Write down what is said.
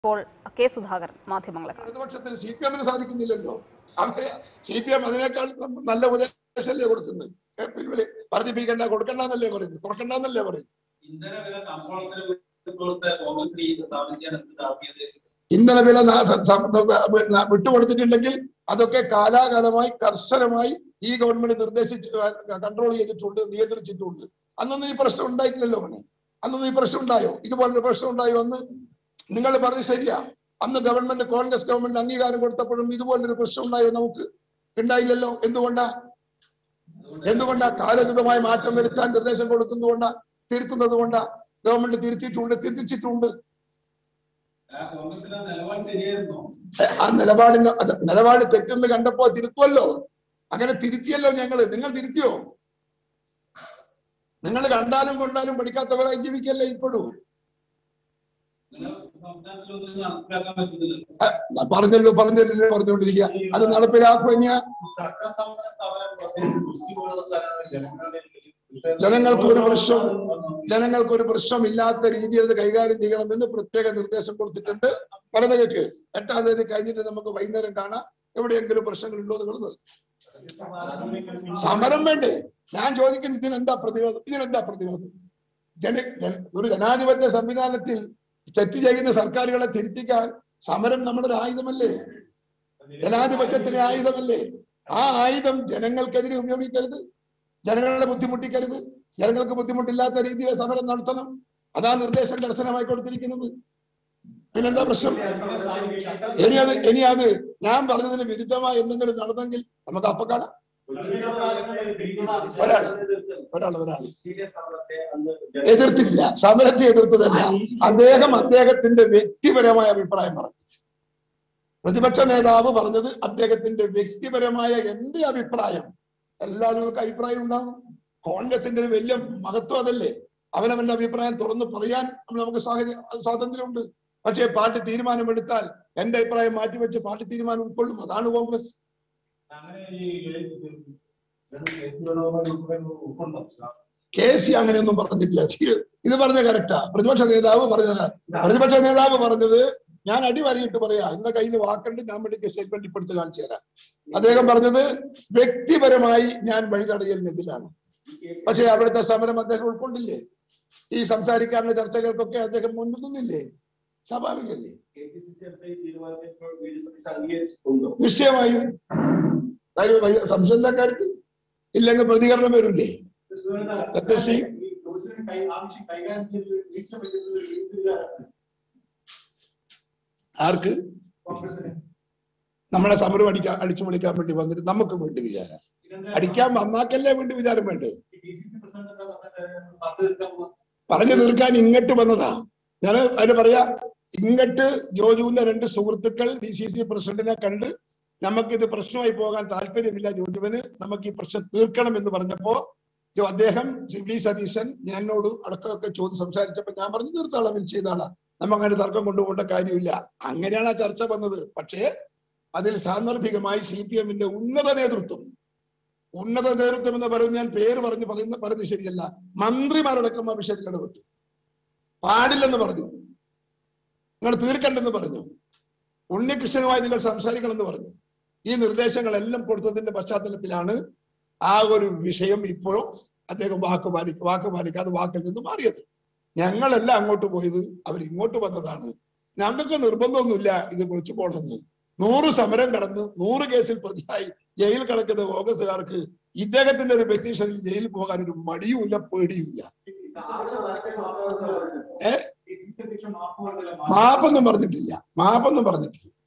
ഇപ്പോൾ കെ സുധാകരൻ മാധ്യമങ്ങളെ കാണും. ഇടതുപക്ഷത്തിന് സി പി എമ്മിന് സാധിക്കുന്നില്ലല്ലോ അവര് സി പി എം അതിനേക്കാൾ നല്ല ഉപദേശമല്ലേ കൊടുക്കുന്നത് ഏ, പിൻവലി വർദ്ധിപ്പിക്കണ്ട കൊടുക്കണ്ടെന്നല്ലേ പറയുന്നത് കുറക്കണ്ടെന്നല്ലേ പറയുന്നത് ഇന്ധനവില കമ്പോളത്തിന് വിട്ടുകൊടുത്ത കോൺഗ്രസ് ഈ സ്ഥാപിക്കാൻ എന്ത് താല്പര്യം ഇന്ധനവില ന- സ- സ- ന- വിട്ടുകൊടുത്തിട്ടുണ്ടെങ്കിൽ അതൊക്കെ കാലാകാലമായി കർശനമായി ഈ ഗവൺമെന്റ് നിർദ്ദേശിച്ച് കൺട്രോൾ ചെയ്തിട്ടുണ്ട് നിയന്ത്രിച്ചിട്ടുണ്ട് അന്നൊന്നും ഈ പ്രശ്നം ഉണ്ടായിട്ടില്ലല്ലോ മോനെ അന്നൊന്നും ഈ പ്രശ്നം ഉണ്ടായോ ഇതുപോലൊരു പ്രശ്നം ഉണ്ടായോ അന്ന് നിങ്ങൾ പറഞ്ഞത് ശരിയാ അന്ന് ഗവൺമെന്റ് കോൺഗ്രസ് ഗവൺമെന്റ് അംഗീകാരം കൊടുത്തപ്പോഴും ഇതുപോലൊരു പ്രശ്നം ഉണ്ടായോ നമുക്ക് ഉണ്ടായില്ലല്ലോ എന്തുകൊണ്ടാ എന്തുകൊണ്ടാ കാലഹിതമായ മാറ്റം വരുത്താൻ നിർദ്ദേശം കൊടുക്കുന്നതുകൊണ്ടാ തിരുത്തുന്നത് കൊണ്ടാ ഗവൺമെന്റ് തിരുത്തിയിട്ടുണ്ട് തിരുത്തിച്ചിട്ടുണ്ട് ആ കോൺഗ്രസിന്റെ നിലപാട് ശരിയായിരുന്നോ ആ നിലപാടിന് അത് നിലപാട് തെറ്റെന്ന് കണ്ടപ്പോ തിരുത്തുമല്ലോ അങ്ങനെ തിരുത്തിയല്ലോ ഞങ്ങള് നിങ്ങൾ തിരുത്തിയോ നിങ്ങൾ കണ്ടാലും കൊണ്ടാലും പഠിക്കാത്തവരായി ജീവിക്കല്ലേ ഇപ്പോഴും നിങ്ങൾ സംസ്ഥാനത്തിലൊന്നും നടപ്പിലാക്കാൻ പറ്റുന്നില്ല ആ, പറഞ്ഞല്ലോ പറഞ്ഞല്ലേ പറഞ്ഞുകൊണ്ടിരിക്കുക അത് നടപ്പിലാക്കുക ഞാൻ ചട്ടസമര സമരം പ്രത്യേകിച്ച് കുസ്തി പോലുള്ള സ്ഥലങ്ങളിൽ ജനങ്ങളുടെ ജനങ്ങൾക്ക് ഒരു പ്രശ്നം ജനങ്ങൾക്ക് ഒരു പ്രശ്നമില്ലാത്ത രീതിയിൽ അത് കൈകാര്യം ചെയ്യണമെന്ന് പ്രത്യേക നിർദ്ദേശം കൊടുത്തിട്ടുണ്ട് പറഞ്ഞതൊക്കെ എട്ടാം തീയതി കഴിഞ്ഞിട്ട് നമുക്ക് വൈകുന്നേരം കാണാം എവിടെയെങ്കിലും പ്രശ്നങ്ങൾ ഉണ്ടോ എന്നുള്ളത് സമരം വേണ്ടേ ഞാൻ ചോദിക്കുന്നത് ഇതിനെന്താ പ്രതിരോധം ഇതിനെന്താ പ്രതിരോധം ജന ജന- ഒരു ജനാധിപത്യ സംവിധാനത്തിൽ തെറ്റ് ചെയ്യുന്ന സർക്കാരുകളെ തിരുത്തിക്കാൻ സമരം നമ്മുടെ ഒരു ആയുധമല്ലേ ജനാധിപത്യത്തിലെ ആയുധമല്ലേ ആ ആയുധം ജനങ്ങൾക്കെതിരെ ഉപയോഗിക്കരുത് ജനങ്ങളെ ബുദ്ധിമുട്ടിക്കരുത് ജനങ്ങൾക്ക് ബുദ്ധിമുട്ടില്ലാത്ത രീതിയിൽ സമരം നടത്തണം അതാ നിർദ്ദേശം കർശനമായി കൊടുത്തിരിക്കുന്നത് പിന്നെന്താ പ്രശ്നം ഇനി അത് ഇനി അത് ഞാൻ പറഞ്ഞതിന് വിരുദ്ധമായി എന്തെങ്കിലും നടന്നെങ്കിൽ നമുക്ക് അപ്പൊ കാണാം ഒരാൾ ഒരാൾ ഒരാൾ എതിർത്തില്ല സമരത്തെ എതിർത്തതല്ല അദ്ദേഹം അദ്ദേഹത്തിന്റെ വ്യക്തിപരമായ അഭിപ്രായം പറഞ്ഞു പ്രതിപക്ഷ നേതാവ് പറഞ്ഞത് അദ്ദേഹത്തിന്റെ വ്യക്തിപരമായ എന്റെ അഭിപ്രായം എല്ലാവർക്കും അഭിപ്രായം ഉണ്ടാവും കോൺഗ്രസിന്റെ ഒരു വലിയ മഹത്വം അതല്ലേ അവനവന്റെ അഭിപ്രായം തുറന്നു പറയാൻ നമുക്ക് സാഹചര്യം സ്വാതന്ത്ര്യമുണ്ട് പക്ഷേ പാർട്ടി തീരുമാനമെടുത്താൽ എന്റെ അഭിപ്രായം മാറ്റിവെച്ച് പാർട്ടി തീരുമാനം ഉൾക്കൊള്ളും അതാണ് കോൺഗ്രസ് അങ്ങനെ ഈ കേസുകളുമായി ഉൾക്കൊണ്ടോ കെ സി അങ്ങനെയൊന്നും പറഞ്ഞിട്ടില്ല ഇത് പറഞ്ഞ കറക്റ്റാ പ്രതിപക്ഷ നേതാവ് പറഞ്ഞത് പ്രതിപക്ഷ നേതാവ് പറഞ്ഞത് ഞാൻ അടിവരയിട്ട് പറയാ എന്ന കയ്യിൽ വാക്കുണ്ട് ഞാൻ വേണ്ടി സ്റ്റേറ്റ്മെന്റ് ഇപ്പെടുത്ത് കാണിച്ചു തരാം അദ്ദേഹം പറഞ്ഞത് വ്യക്തിപരമായി ഞാൻ വഴിതടയലിനെതിരാണ് പക്ഷേ അവിടുത്തെ സമരം അദ്ദേഹം ഉൾക്കൊണ്ടില്ലേ ഈ സംസാരിക്കാനുള്ള ചർച്ചകൾക്കൊക്കെ അദ്ദേഹം മുന്നിൽ നിന്നില്ലേ സ്വാഭാവികല്ലേ കെ പി സി സി എടുത്ത ഈ തീരുമാനത്തെ ഇപ്പോൾ വി ഡി സതീശൻ അംഗീകരിച്ചിട്ടുണ്ടോ നിശ്ചയമായും കാര്യം വയ്യ- സംശയം എന്താ കാര്യത്തിൽ ഇല്ലെങ്കിൽ പ്രതികരണം വരില്ലേ എന്താ ചെയ്യും? ഈ ജോസിന് കൈ ആവശ്യം കൈകാര്യം ചെയ്ത് വീഴ്ച പറ്റുന്നത് വീണ്ടുകാരാണ് ആർക്ക് കോൺഗ്രസിന് നമ്മളെ സമരം അടിക്കാൻ അടിച്ചു വിളിക്കാൻ വേണ്ടി വന്നിട്ട് നമുക്ക് വേണ്ടി വിചാരം ഇതിന്റെ അടിക്കാൻ വന്നാക്കല്ലേ വേണ്ടി വിചാരം വേണ്ടേ ഈ ഡി സി സി പ്രസിഡന്റ് എന്താ പറഞ്ഞത് പത്ത് തീർക്കാൻ പോകും പറഞ്ഞു തീർക്കാൻ ഇങ്ങോട്ട് വന്നതാ ഞാൻ അതിന് പറയാ ഇങ്ങോട്ട് ജോജുവിന്റെ രണ്ട് സുഹൃത്തുക്കൾ ഡി സി സി പ്രസിഡന്റിനെ കണ്ട് നമുക്ക് ഇത് പ്രശ്നമായി പോകാൻ താല്പര്യമില്ല ജോജുവിന് നമുക്ക് ഈ പ്രശ്നം തീർക്കണം എന്ന് പറഞ്ഞപ്പോ ജോ- അദ്ദേഹം വി സതീശൻ എന്നോട് അടക്കമൊക്കെ ചോദ്യം സംസാരിച്ചപ്പോ ഞാൻ പറഞ്ഞു തീർത്താളാം ഇത് ചെയ്താളാം നമ്മ അങ്ങനെ തർക്കം കൊണ്ടുപോകേണ്ട കാര്യമില്ല അങ്ങനെയാണ് ആ ചർച്ച വന്നത് പക്ഷേ അതിൽ സാന്ദർഭികമായി സി പി എമ്മിന്റെ ഉന്നത നേതൃത്വം ഉന്നത നേതൃത്വം എന്ന് പറയുന്നത് ഞാൻ പേര് പറഞ്ഞ് പറയുന്ന പറയുന്നത് ശരിയല്ല മന്ത്രിമാരടക്കം ആ വിഷയത്തിൽ ഇടപെട്ടു പാടില്ലെന്ന് പറഞ്ഞു നിങ്ങൾ തീർക്കണ്ടെന്ന് പറഞ്ഞു ഉണ്ണികൃഷ്ണനുമായി നിങ്ങൾ സംസാരിക്കണമെന്ന് പറഞ്ഞു ഈ നിർദ്ദേശങ്ങളെല്ലാം കൊടുത്തതിന്റെ പശ്ചാത്തലത്തിലാണ് ആ ഒരു വിഷയം ഇപ്പോഴും അദ്ദേഹം വാക്ക് പാലി വാക്ക് പാലിക്കാതെ വാക്കിൽ നിന്ന് മാറിയത് ഞങ്ങളെല്ലാം അങ്ങോട്ട് പോയത് അവർ ഇങ്ങോട്ട് വന്നതാണ് ഞങ്ങൾക്ക് നിർബന്ധമൊന്നുമില്ല ഇത് വിളിച്ചു പോകണമെന്ന് നൂറ് സമരം കടന്ന് നൂറ് കേസിൽ പ്രതിയായി ജയിൽ കിടക്കുന്ന കോൺഗ്രസുകാർക്ക് ഇദ്ദേഹത്തിന്റെ ഒരു പെറ്റീഷനിൽ ജയിലിൽ പോകാൻ ഒരു മടിയുമില്ല പേടിയുമില്ല ഏ? മാപ്പൊന്നും പറഞ്ഞിട്ടില്ല മാപ്പൊന്നും പറഞ്ഞിട്ടില്ല